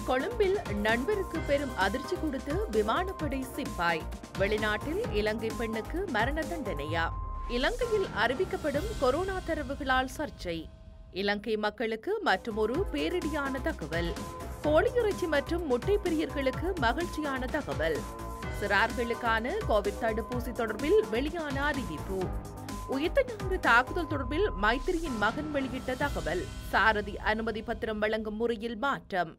கொழும்பில் நண்பருக்கு பெரும் அதிர்ச்சி கொடுத்து விமானப்படை சிப்பாய் வெளிநாட்டில் இலங்கை பெண்ணுக்கு மரண தண்டனையா இலங்கையில் அறிவிக்கப்படும் கொரோனா தரவுகளால் சர்ச்சை இலங்கை மக்களுக்கு மற்றுமொரு பேரிடியான தகவல் கோழியிறைச்சி மற்றும் முட்டை பிரியர்களுக்கு மகிழ்ச்சியான தகவல் சிறார்களுக்கான கோவிட் தடுப்பூசி தொடர்பில் வெளியான அறிவிப்பு உயிர்த்த ஞாயிறு தாக்குதல் தொடர்பில் மைத்திரியின் மகன் வெளியிட்ட தகவல் சாரதி அனுமதி பத்திரம் வழங்கும் முறையில் மாற்றம்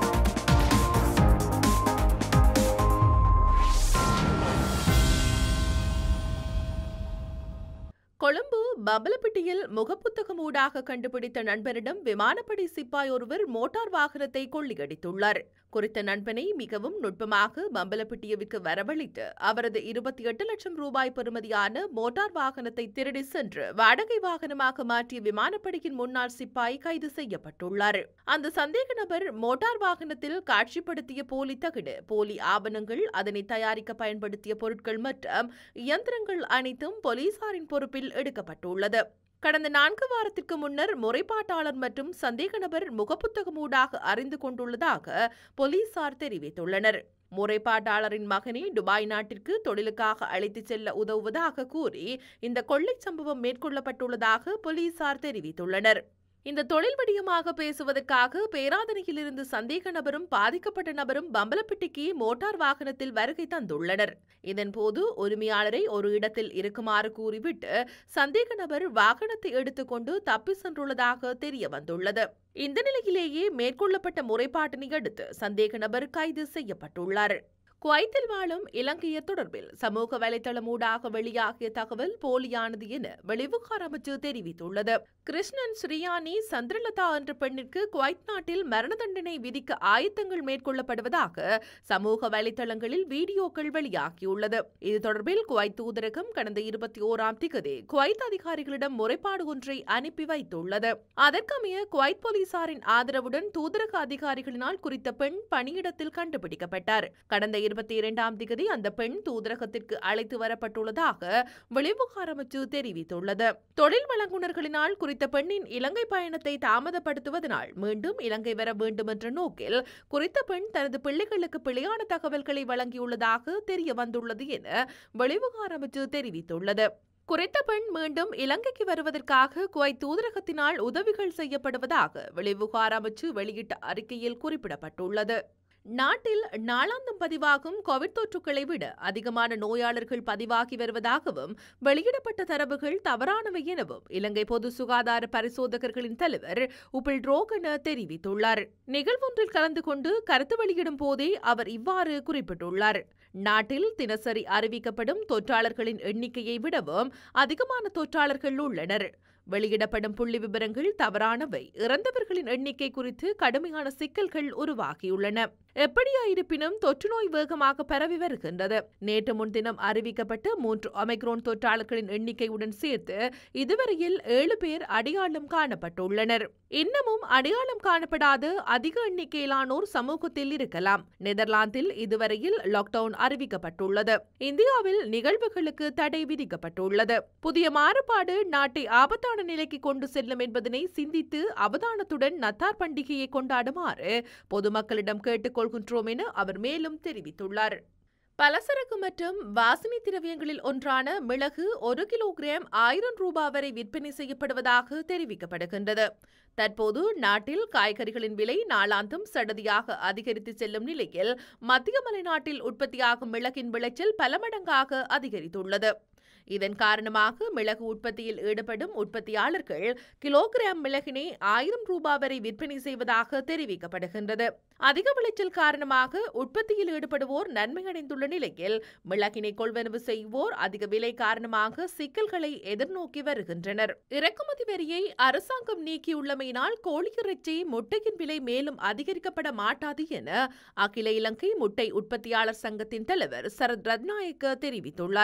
கொழும்பு பம்பலப்பிட்டியில் முகப்புத்தகம் ஊடாக கண்டுபிடித்த நண்பரிடம் விமானப்படை சிப்பாய் ஒருவர் மோட்டார் வாகனத்தை கொள்ளையடித்துள்ளார் குறித்த நண்பனை மிகவும் நுட்பமாக பம்பலப்பிட்டியவுக்கு வரவழைத்து அவரது இருபத்தி எட்டு லட்சம் ரூபாய் பெறுமதியான மோட்டார் வாகனத்தை திருடி சென்று வாடகை வாகனமாக மாற்றிய விமானப்படையின் முன்னாள் சிப்பாய் கைது செய்யப்பட்டுள்ளார் அந்த சந்தேக நபர் மோட்டார் வாகனத்தில் காட்சிப்படுத்திய போலி தகடு போலி ஆவணங்கள் அதனை தயாரிக்க பயன்படுத்திய பொருட்கள் மற்றும் இயந்திரங்கள் அனைத்தும் போலீசாரின் பொறுப்பில் எடுக்கப்பட்டுள்ளது கடந்த நான்கு வாரத்திற்கு முன்னர் முறைப்பாட்டாளர் மற்றும் சந்தேக நபர் முகப்புத்தகமூடாக அறிந்து கொண்டுள்ளதாக போலீசார் தெரிவித்துள்ளனர் முறைப்பாட்டாளரின் மகனை துபாய் நாட்டிற்கு தொழிலுக்காக அழைத்துச் செல்ல உதவுவதாக கூறி இந்த கொள்ளைச் சம்பவம் மேற்கொள்ளப்பட்டுள்ளதாக போலீசார் தெரிவித்துள்ளனர் இந்த தொழில் வடிவமாக பேசுவதற்காக பேராதனையிலிருந்து சந்தேக நபரும் பாதிக்கப்பட்ட நபரும் பம்பலப்பிட்டிக்கு மோட்டார் வாகனத்தில் வருகை தந்துள்ளனர் இதன்போது உரிமையாளரை ஒரு இடத்தில் இருக்குமாறு கூறிவிட்டு சந்தேக நபர் வாகனத்தை எடுத்துக்கொண்டு தப்பி சென்றுள்ளதாக தெரிய வந்துள்ளது இந்த நிலையிலேயே மேற்கொள்ளப்பட்ட முறைப்பாட்டினை அடுத்து சந்தேக நபர் கைது செய்யப்பட்டுள்ளார் குவைத்தில் வாழும் இலங்கையர் தொடர்பில் சமூக வலைதளம் ஊடாக வெளியாகிய தகவல் போலியானது என வெளிவிவகார அமைச்சு தெரிவித்துள்ளது கிருஷ்ணன் ஸ்ரீயானி சந்திரலதா என்ற பெண்ணிற்கு குவைத் நாட்டில் மரண தண்டனை விதிக்க ஆயத்தங்கள் மேற்கொள்ளப்படுவதாக சமூக வலைதளங்களில் வீடியோக்கள் வெளியாகியுள்ளது இது தொடர்பில் குவைத் தூதரகம் கடந்த இருபத்தி ஓராம் திகதி குவைத் அதிகாரிகளிடம் முறைப்பாடு ஒன்றை அனுப்பி வைத்துள்ளது அதற்கமைய குவைத் போலீசாரின் ஆதரவுடன் தூதரக அதிகாரிகளினால் குறித்த பெண் பணியிடத்தில் கண்டுபிடிக்கப்பட்டார் கடந்த இருபத்தி இரண்டாம் திகதி அந்த பெண் தூதரகத்திற்கு அழைத்து வரப்பட்டுள்ளதாக வெளிவிவகார அமைச்சு தெரிவித்துள்ளது தொழில் வழங்குனர்களினால் குறித்த பெண்ணின் இலங்கை பயணத்தை தாமதப்படுத்துவதனால் மீண்டும் இலங்கை வர வேண்டும் என்ற நோக்கில் குறித்த பெண் தனது பிள்ளைகளுக்கு பிழையான தகவல்களை வழங்கியுள்ளதாக தெரிய வந்துள்ளது என வெளிவிவகார அமைச்சு தெரிவித்துள்ளது குறித்த பெண் மீண்டும் இலங்கைக்கு வருவதற்காக குவைத் தூதரகத்தினால் உதவிகள் செய்யப்படுவதாக வெளிவிவகார அமைச்சு வெளியிட்ட அறிக்கையில் குறிப்பிடப்பட்டுள்ளது நாட்டில் நாளாந்தம் பதிவாகும் கோவிட் தொற்றுக்களை விட அதிகமான நோயாளர்கள் பதிவாகி வருவதாகவும் வெளியிடப்பட்ட தரவுகள் தவறானவை எனவும் இலங்கை பொது சுகாதார பரிசோதகர்களின் தலைவர் உபில் ரோகன தெரிவித்துள்ளார் நிகழ்வொன்றில் கலந்து கொண்டு கருத்து வெளியிடும் போதே அவர் இவ்வாறு குறிப்பிட்டுள்ளார் நாட்டில் தினசரி அறிவிக்கப்படும் தொற்றாளர்களின் எண்ணிக்கையை விடவும் அதிகமான தொற்றாளர்கள் உள்ளனர் வெளியிடப்படும் புள்ளி விவரங்கள் தவறானவை இறந்தவர்களின் எண்ணிக்கை குறித்து கடுமையான சிக்கல்கள் உருவாகியுள்ளன எப்படியாயிருப்பினும் தொற்று நோய் வேகமாக பரவி வருகின்றது நேற்று முன்தினம் அறிவிக்கப்பட்ட மூன்று ஒமைக்ரோன் தொற்றாளர்களின் எண்ணிக்கையுடன் சேர்த்து இதுவரையில் ஏழு பேர் அடையாளம் காணப்பட்டுள்ளனர் இன்னமும் அடையாளம் காணப்படாத அதிக எண்ணிக்கையிலானோர் சமூகத்தில் இருக்கலாம் நெதர்லாந்தில் இதுவரையில் லாக்டவுன் அறிவிக்கப்பட்டுள்ளது இந்தியாவில் நிகழ்வுகளுக்கு தடை விதிக்கப்பட்டுள்ளது புதிய மாறுபாடு நாட்டை ஆபத்தான நிலைக்கு கொண்டு செல்லும் என்பதனை சிந்தித்து அவதானத்துடன் நத்தார் பண்டிகையை கொண்டாடுமாறு பொதுமக்களிடம் கேட்டுக்கொள்கின்றோம் என அவர் மேலும் தெரிவித்துள்ளார் பலசரக்கு மற்றும் வாசனை திரவியங்களில் ஒன்றான மிளகு ஒரு கிலோகிராம் ஆயிரம் ரூபாய் வரை விற்பனை செய்யப்படுவதாக தெரிவிக்கப்படுகின்றது தற்போது நாட்டில் காய்கறிகளின் விலை நாளாந்தம் சடதியாக அதிகரித்து செல்லும் நிலையில் மத்திய மலைநாட்டில் உற்பத்தியாகும் மிளகின் விளைச்சல் பல மடங்காக அதிகரித்துள்ளது இதன் காரணமாக மிளகு உற்பத்தியில் ஈடுபடும் உற்பத்தியாளர்கள் கிலோகிராம் மிளகினை ஆயிரம் ரூபாய் வரை விற்பனை செய்வதாக தெரிவிக்கப்படுகின்றது அதிக விளைச்சல் காரணமாக உற்பத்தியில் ஈடுபடுவோர் நன்மையடைந்துள்ள நிலையில் மிளகினை கொள்வனவு செய்வோர் அதிக விலை காரணமாக சிக்கல்களை எதிர்நோக்கி வருகின்றனர் இறக்குமதி வரியை அரசாங்கம் நீக்கியுள்ளமையினால் கோழியிறைச்சி முட்டையின் விலை மேலும் அதிகரிக்கப்பட மாட்டாது என அகில இலங்கை முட்டை உற்பத்தியாளர் சங்கத்தின் தலைவர் சரத் ரத்நாயக்க தெரிவித்துள்ளார்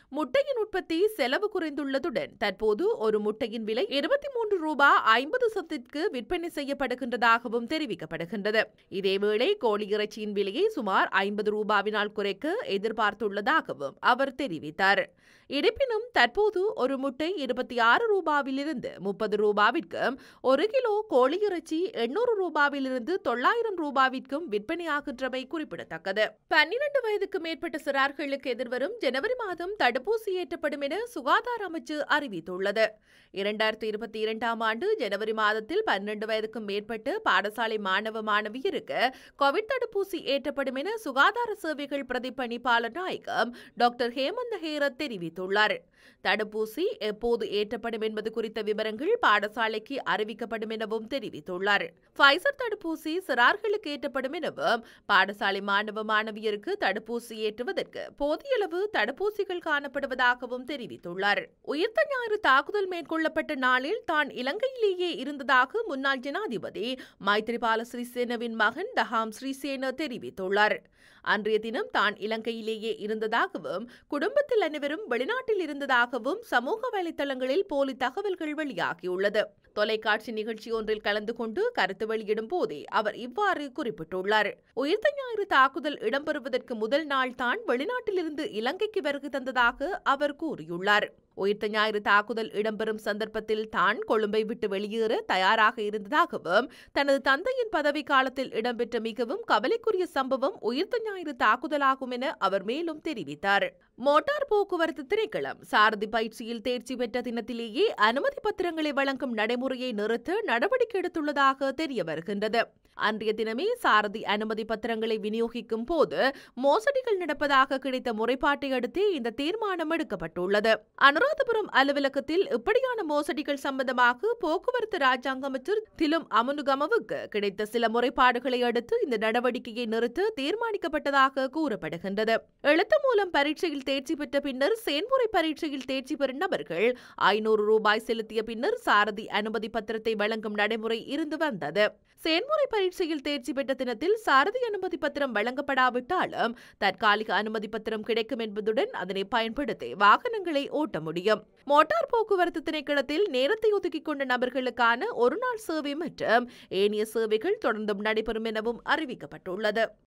முட்டையின் உற்பத்தி செலவு குறைந்துள்ளதுடன் தற்போது ஒரு முட்டையின் விலை இருபத்தி மூன்று ரூபாய் ஐம்பது சத்திற்கு விற்பனை செய்யப்படுகின்றதாகவும் தெரிவிக்கப்படுகின்றது இதேவேளை கோழி இறைச்சியின் விலையை சுமார் ஐம்பது ரூபாவினால் குறைக்க எதிர்பார்த்துள்ளதாகவும் அவர் தெரிவித்தார் இருப்பினும் தற்போது ஒரு முட்டை இருபத்தி ஆறு ரூபாவிலிருந்து முப்பது ரூபாவிற்கும் ஒரு கிலோ கோழி இறைச்சி எண்ணூறு ரூபாவிலிருந்து தொள்ளாயிரம் ரூபாவிற்கும் விற்பனையாகின்றமை குறிப்பிடத்தக்கது பன்னிரண்டு வயதுக்கு மேற்பட்ட சிறார்களுக்கு எதிர்வரும் ஜனவரி மாதம் தடுப்பூசி ஏற்றப்படும் என சுகாதார அமைச்சு அறிவித்துள்ளது இரண்டாயிரத்தி இருபத்தி இரண்டாம் ஆண்டு ஜனவரி மாதத்தில் பன்னிரண்டு வயதுக்கும் மேற்பட்டு பாடசாலை மாணவ மாணவியருக்கு கோவிட் தடுப்பூசி ஏற்றப்படும் என சுகாதார சேவைகள் பிரதிப்பணிப்பாளர் நாயகம் டாக்டர் ஹேமந்த ஹேரத் தெரிவித்துள்ளார் தடுப்பூசி எப்போது ஏற்றப்படும் என்பது குறித்த விவரங்கள் பாடசாலைக்கு அறிவிக்கப்படும் எனவும் தெரிவித்துள்ளார் ஃபைசர் தடுப்பூசி சிறார்களுக்கு ஏற்றப்படும் எனவும் பாடசாலை மாணவ மாணவியருக்கு தடுப்பூசி ஏற்றுவதற்கு போதிய அளவு தடுப்பூசிகள் காணப்படுவதாகவும் தெரிவித்துள்ளார் உயிர்த்த ஞாயிறு தாக்குதல் மேற்கொள்ளப்பட்ட நாளில் தான் இலங்கையிலேயே இருந்ததாக முன்னாள் ஜனாதிபதி மைத்ரிபால ஸ்ரீசேனவின் மகன் டஹாம் ஸ்ரீசேன தெரிவித்துள்ளார் அன்றைய தினம் தான் இலங்கையிலேயே இருந்ததாகவும் குடும்பத்தில் அனைவரும் வெளிநாட்டில் இருந்ததாகவும் சமூக வலைதளங்களில் போலி தகவல்கள் வெளியாகியுள்ளது தொலைக்காட்சி நிகழ்ச்சி ஒன்றில் கலந்து கொண்டு கருத்து வெளியிடும் போதே அவர் இவ்வாறு குறிப்பிட்டுள்ளார் உயிர்த்த ஞாயிறு தாக்குதல் இடம்பெறுவதற்கு முதல் நாள் தான் வெளிநாட்டிலிருந்து இலங்கைக்கு வருகை தந்ததாக அவர் கூறியுள்ளார் உயிர்த்த ஞாயிறு தாக்குதல் இடம்பெறும் சந்தர்ப்பத்தில் தான் கொழும்பை விட்டு வெளியேற தயாராக இருந்ததாகவும் தனது தந்தையின் பதவி காலத்தில் இடம்பெற்ற மிகவும் கவலைக்குரிய சம்பவம் உயிர்த்த ஞாயிறு தாக்குதலாகும் என அவர் மேலும் தெரிவித்தார் மோட்டார் போக்குவரத்து திணைக்களம் சாரதி பயிற்சியில் தேர்ச்சி பெற்ற தினத்திலேயே அனுமதி பத்திரங்களை வழங்கும் நடைமுறையை நிறுத்த நடவடிக்கை எடுத்துள்ளதாக தெரிய வருகின்றது அன்றைய தினமே சாரதி அனுமதி பத்திரங்களை விநியோகிக்கும் போது மோசடிகள் நடப்பதாக கிடைத்த முறைப்பாட்டை அடுத்து இந்த தீர்மானம் எடுக்கப்பட்டுள்ளது அனுராதபுரம் அலுவலகத்தில் இப்படியான மோசடிகள் சம்பந்தமாக போக்குவரத்து ராஜாங்க அமைச்சர் திலும் அமுனுகமவுக்கு கிடைத்த சில முறைப்பாடுகளை அடுத்து இந்த நடவடிக்கையை நிறுத்த தீர்மானிக்கப்பட்டதாக கூறப்படுகின்றது எழுத்து மூலம் பரீட்சையில் தேர்ச்சி பெற்ற பின்னர் செயன்முறை பரீட்சையில் தேர்ச்சி பெறும் நபர்கள் ஐநூறு ரூபாய் செலுத்திய பின்னர் சாரதி அனுமதி பத்திரத்தை வழங்கும் நடைமுறை இருந்து வந்தது செயன்முறை பரீட்சையில் தேர்ச்சி பெற்ற தினத்தில் சாரதி அனுமதி பத்திரம் வழங்கப்படாவிட்டாலும் தற்காலிக அனுமதி பத்திரம் கிடைக்கும் என்பதுடன் அதனை பயன்படுத்தி வாகனங்களை ஓட்ட முடியும் மோட்டார் போக்குவரத்து திணைக்களத்தில் நேரத்தை ஒதுக்கிக் கொண்ட நபர்களுக்கான ஒருநாள் சேவை மற்றும் ஏனைய சேவைகள் தொடர்ந்தும் நடைபெறும் எனவும் அறிவிக்கப்பட்டுள்ளது